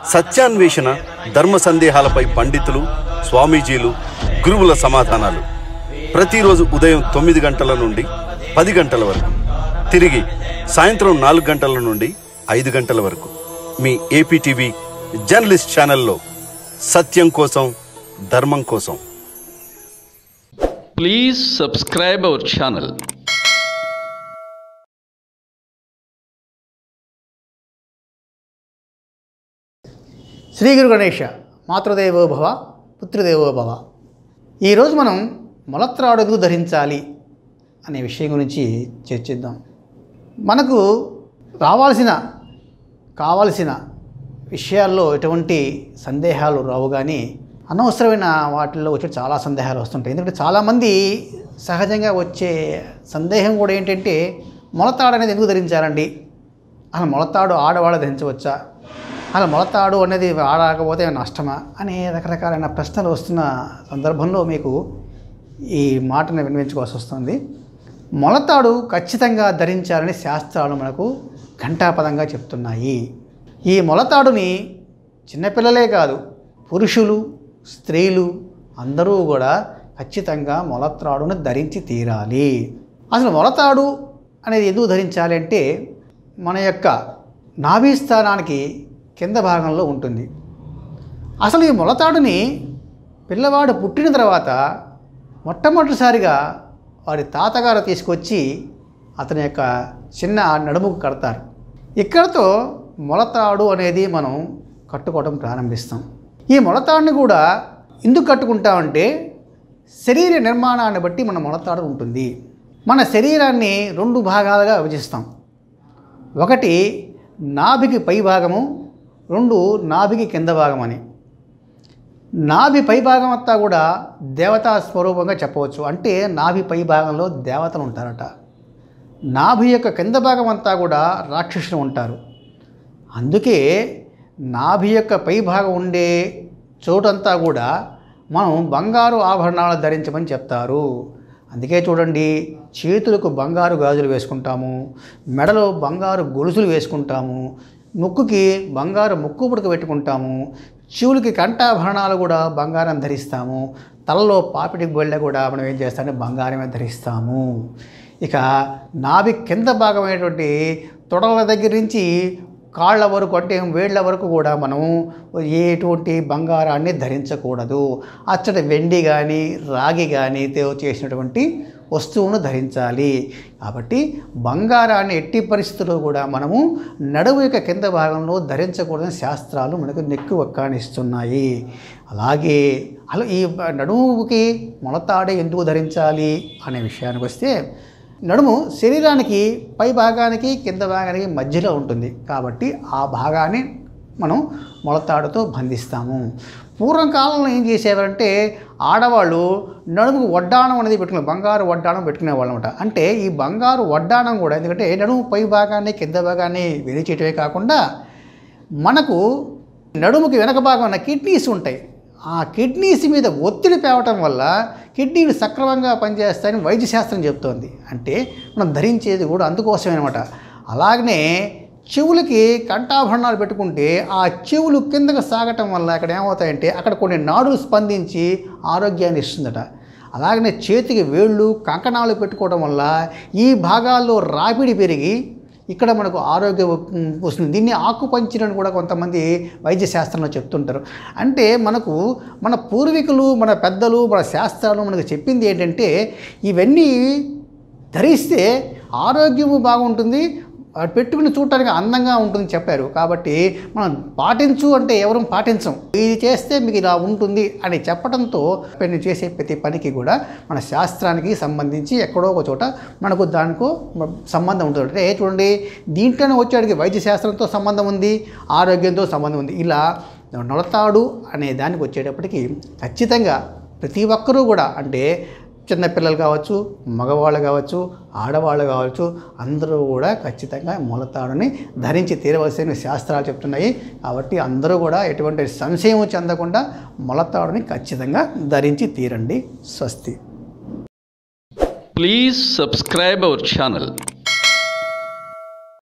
సత్యాన్వేషణ ధర్మ సందేహాలపై పండితులు స్వామీజీలు గురువుల సమాధానాలు ప్రతిరోజు ఉదయం తొమ్మిది గంటల నుండి పది గంటల వరకు తిరిగి సాయంత్రం నాలుగు గంటల నుండి ఐదు గంటల వరకు మీ ఏపీటీవీ జర్నలిస్ట్ ఛానల్లో సత్యం కోసం ధర్మం కోసం Please subscribe our channel. Shri గురు గణేష మాతృదేవో భవ పుత్రదేవో భవ ఈరోజు మనం మొలత్రాడుగు ధరించాలి అనే విషయం గురించి చర్చిద్దాం మనకు రావాల్సిన కావాల్సిన విషయాల్లో ఎటువంటి సందేహాలు రావు కానీ అనవసరమైన వాటిల్లో వచ్చే చాలా సందేహాలు వస్తుంటాయి ఎందుకంటే చాలామంది సహజంగా వచ్చే సందేహం కూడా ఏంటంటే మొలతాడు అనేది ఎందుకు ధరించాలండి అసలు మొలతాడు ఆడవాళ్ళు ధరించవచ్చా అసలు మొలతాడు అనేది ఆడకపోతే నష్టమా అనే రకరకాలైన ప్రశ్నలు వస్తున్న సందర్భంలో మీకు ఈ మాటను వినిపించుకోవాల్సి వస్తుంది మొలతాడు ఖచ్చితంగా ధరించాలని శాస్త్రాలు మనకు ఘంటాపదంగా చెప్తున్నాయి ఈ మొలతాడుని చిన్నపిల్లలే కాదు పురుషులు స్త్రీలు అందరూ కూడా ఖచ్చితంగా మొలత్రాడును ధరించి తీరాలి అసలు మొలతాడు అనేది ఎందుకు ధరించాలి అంటే మన యొక్క నాభి స్థానానికి కింద భాగంలో ఉంటుంది అసలు ఈ మొలతాడుని పిల్లవాడు పుట్టిన తర్వాత మొట్టమొదటిసారిగా వారి తాతగారు తీసుకొచ్చి అతని యొక్క చిన్న నడుముకు కడతారు ఇక్కడతో మొలతాడు అనేది మనం కట్టుకోవడం ప్రారంభిస్తాం ఈ మొలతాడుని కూడా ఎందుకు కట్టుకుంటామంటే శరీర నిర్మాణాన్ని బట్టి మన మొలతాడు ఉంటుంది మన శరీరాన్ని రెండు భాగాలుగా విభజిస్తాం ఒకటి నాభికి పై భాగము రెండు నాభికి కింద భాగం అని నాభి పై భాగం అంతా కూడా దేవతా స్వరూపంగా చెప్పవచ్చు అంటే నాభి పై భాగంలో దేవతలు ఉంటారట నాభి యొక్క కింద భాగం అంతా కూడా రాక్షసులు ఉంటారు అందుకే నాభి యొక్క పై భాగం ఉండే చోటంతా కూడా మనం బంగారు ఆభరణాలు ధరించమని చెప్తారు అందుకే చూడండి చేతులకు బంగారు గాజులు వేసుకుంటాము మెడలో బంగారు గొలుసులు వేసుకుంటాము ముక్కుకి బంగారు ముక్కు పుడక పెట్టుకుంటాము చెవులకి కంఠాభరణాలు కూడా బంగారం ధరిస్తాము తలలో పాపిడి గొళ్ళె కూడా మనం ఏం చేస్తామంటే బంగారమే ధరిస్తాము ఇక నాభి కింద భాగమైనటువంటి తొడల దగ్గర నుంచి కాళ్ళ వరకు అంటే వేళ్ళ వరకు కూడా మనం ఎటువంటి బంగారాన్ని ధరించకూడదు అచ్చటి వెండి కానీ రాగి కానీ తో చేసినటువంటి వస్తువును ధరించాలి కాబట్టి బంగారాన్ని ఎట్టి పరిస్థితుల్లో కూడా మనము నడుము యొక్క కింద భాగంలో ధరించకూడదని శాస్త్రాలు మనకు నెక్కు వక్కానిస్తున్నాయి అలాగే అలా ఈ నడుముకి మొలతాడే ఎందుకు ధరించాలి అనే విషయానికి వస్తే నడుము శరీరానికి పై భాగానికి కింద భాగానికి మధ్యలో ఉంటుంది కాబట్టి ఆ భాగాన్ని మనం మొలతాడుతో బంధిస్తాము పూర్వం కాలంలో ఏం చేసేవారంటే ఆడవాళ్ళు నడుముకు వడ్డాణం అనేది పెట్టుకునే బంగారు వడ్డాణం పెట్టుకునే అనమాట అంటే ఈ బంగారు వడ్డాణం కూడా ఎందుకంటే నడుము పై భాగాన్ని కింద భాగాన్ని విరిచేయటమే కాకుండా మనకు నడుముకి వెనక భాగం ఉన్న కిడ్నీస్ ఉంటాయి ఆ కిడ్నీస్ మీద ఒత్తిడి పేవటం వల్ల కిడ్నీలు సక్రమంగా పనిచేస్తాయని వైద్యశాస్త్రం చెప్తోంది అంటే మనం ధరించేది కూడా అందుకోసమే అనమాట అలాగనే చెవులకి కంఠాభరణాలు పెట్టుకుంటే ఆ చెవులు కిందకు సాగటం వల్ల అక్కడ ఏమవుతాయంటే అక్కడ కొన్ని నాడులు స్పందించి ఆరోగ్యాన్ని ఇస్తుందట అలాగనే చేతికి వేళ్ళు కంకణాలు పెట్టుకోవడం వల్ల ఈ భాగాల్లో రాపిడి పెరిగి ఇక్కడ మనకు ఆరోగ్యం వస్తుంది దీన్ని ఆకుపంచర్ అని కూడా కొంతమంది వైద్య శాస్త్రంలో చెప్తుంటారు అంటే మనకు మన పూర్వీకులు మన పెద్దలు మన శాస్త్రాలు మనకు చెప్పింది ఏంటంటే ఇవన్నీ ధరిస్తే ఆరోగ్యము బాగుంటుంది అది పెట్టుకుని చూడటానికి అందంగా ఉంటుంది చెప్పారు కాబట్టి మనం పాటించు అంటే ఎవరు పాటించం ఇది చేస్తే మీకు ఇలా ఉంటుంది అని చెప్పడంతో నేను చేసే ప్రతి పనికి కూడా మన శాస్త్రానికి సంబంధించి ఎక్కడో ఒక చోట మనకు దానికో సంబంధం ఉంటుంది అంటే చూడండి దీంట్లోనే వచ్చేటికి వైద్య శాస్త్రంతో సంబంధం ఉంది ఆరోగ్యంతో సంబంధం ఉంది ఇలా నొలతాడు అనే దానికి వచ్చేటప్పటికి ఖచ్చితంగా ప్రతి ఒక్కరూ కూడా అంటే చిన్నపిల్లలు కావచ్చు మగవాళ్ళు కావచ్చు ఆడవాళ్ళు కావచ్చు అందరూ కూడా ఖచ్చితంగా మొలతాడుని ధరించి తీరవలసిన శాస్త్రాలు చెప్తున్నాయి కాబట్టి అందరూ కూడా ఎటువంటి సంశయం చెందకుండా మొలతాడుని ఖచ్చితంగా ధరించి తీరండి స్వస్తి Please subscribe our channel.